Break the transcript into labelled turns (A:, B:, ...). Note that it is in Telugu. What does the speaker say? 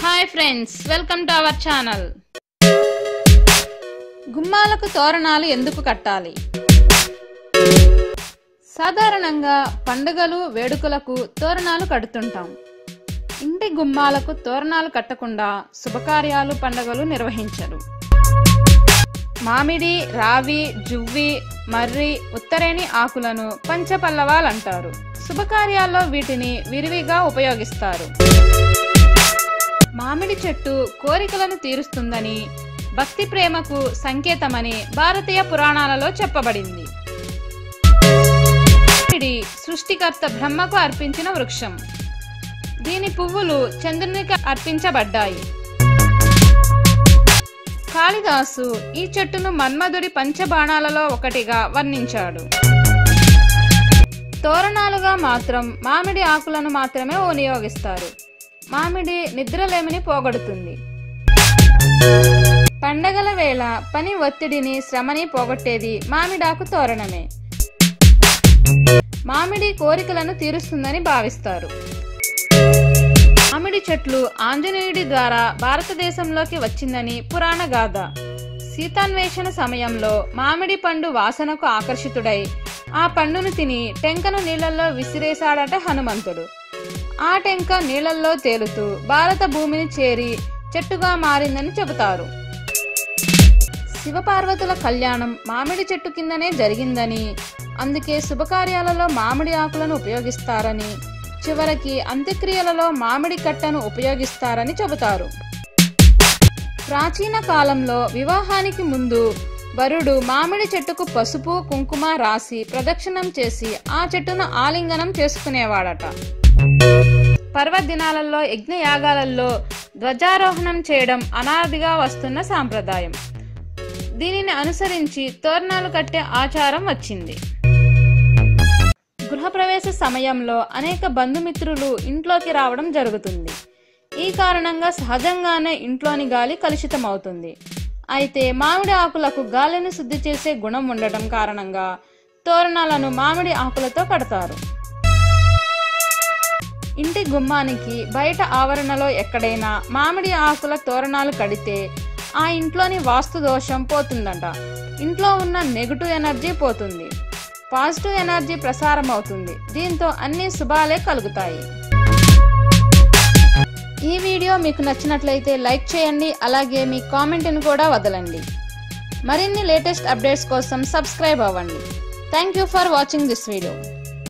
A: hi friends welcome to our channel గుమ్మాలకు తోరణాలు ఎందుకు కట్టాలి సాధారణంగా పండుగలు వేడుకలకు తోరణాలు కడుతుంటాం ఇంటి గుమ్మాలకు తోరణాలు కట్టకుండా శుభకార్యాలు పండుగలు నిర్వహించరు మామిడి రావి జువ్వి మర్రి ఉత్తరేణి ఆకులను పంచపల్లవాలంటారు శుభకార్యాల్లో వీటిని విరివిగా ఉపయోగిస్తారు మామిడి చెట్టు కోరికలను తీరుస్తుందని భక్తి ప్రేమకు సంకేతమని భారతీయ పురాణాలలో చెప్పబడింది మామిడి సృష్టికర్త బ్రహ్మకు అర్పించిన వృక్షం దీని పువ్వులు చంద్రునికి అర్పించబడ్డాయి కాళిదాసు ఈ చెట్టును మన్మధుడి పంచబాణాలలో ఒకటిగా వర్ణించాడు తోరణాలుగా మాత్రం మామిడి ఆకులను మాత్రమే వినియోగిస్తారు మామిడి నిద్రలేమిని పోగొడుతుంది పండగల వేళ పని ఒత్తిడిని శ్రమని పోగొట్టేది మామిడాకు తోరణమే మామిడి కోరికలను తీరుస్తుందని భావిస్తారు మామిడి చెట్లు ఆంజనేయుడి ద్వారా భారతదేశంలోకి వచ్చిందని పురాణ గాథ సీతాన్వేషణ సమయంలో మామిడి పండు వాసనకు ఆకర్షితుడై ఆ పండును తిని టెంకను నీళ్లలో విసిరేశాడట హనుమంతుడు ఆ టెంక నీళ్లలో తేలుతూ భారత భూమిని చేరి చెట్టుగా మారిందని చెబుతారు శివపార్వతుల కళ్యాణం మామిడి చెట్టు కిందనే జరిగిందని అందుకే శుభకార్యాలలో మామిడి ఆకులను ఉపయోగిస్తారని చివరికి అంత్యక్రియలలో మామిడి కట్టను ఉపయోగిస్తారని చెబుతారు ప్రాచీన కాలంలో వివాహానికి ముందు వరుడు మామిడి చెట్టుకు పసుపు కుంకుమ రాసి ప్రదక్షిణం చేసి ఆ చెట్టును ఆలింగనం చేసుకునేవాడట పర్వదినాలలో యజ్ఞయాగాలలో ధ్వజారోహణం చేయడం అనాదిగా వస్తున్న సాంప్రదాయం దీనిని అనుసరించి తోరణాలు కట్టే ఆచారం వచ్చింది గృహప్రవేశ సమయంలో అనేక బంధుమిత్రులు ఇంట్లోకి రావడం జరుగుతుంది ఈ కారణంగా సహజంగానే ఇంట్లోని గాలి కలుషితమవుతుంది అయితే మామిడి ఆకులకు గాలిని శుద్ధి చేసే గుణం ఉండటం కారణంగా తోరణాలను మామిడి ఆకులతో కడతారు ఇంటి గుమ్మానికి బయట ఆవరణలో ఎక్కడైనా మామిడి ఆకుల తోరణాలు కడితే ఆ ఇంట్లోని వాస్తు దోషం పోతుందట ఇంట్లో ఉన్న నెగటివ్ ఎనర్జీ పోతుంది పాజిటివ్ ఎనర్జీ ప్రసారం అవుతుంది దీంతో అన్ని శుభాలే కలుగుతాయి ఈ వీడియో మీకు నచ్చినట్లయితే లైక్ చేయండి అలాగే మీ కామెంట్ని కూడా వదలండి మరిన్ని లేటెస్ట్ అప్డేట్స్ కోసం సబ్స్క్రైబ్ అవ్వండి thank you for watching this video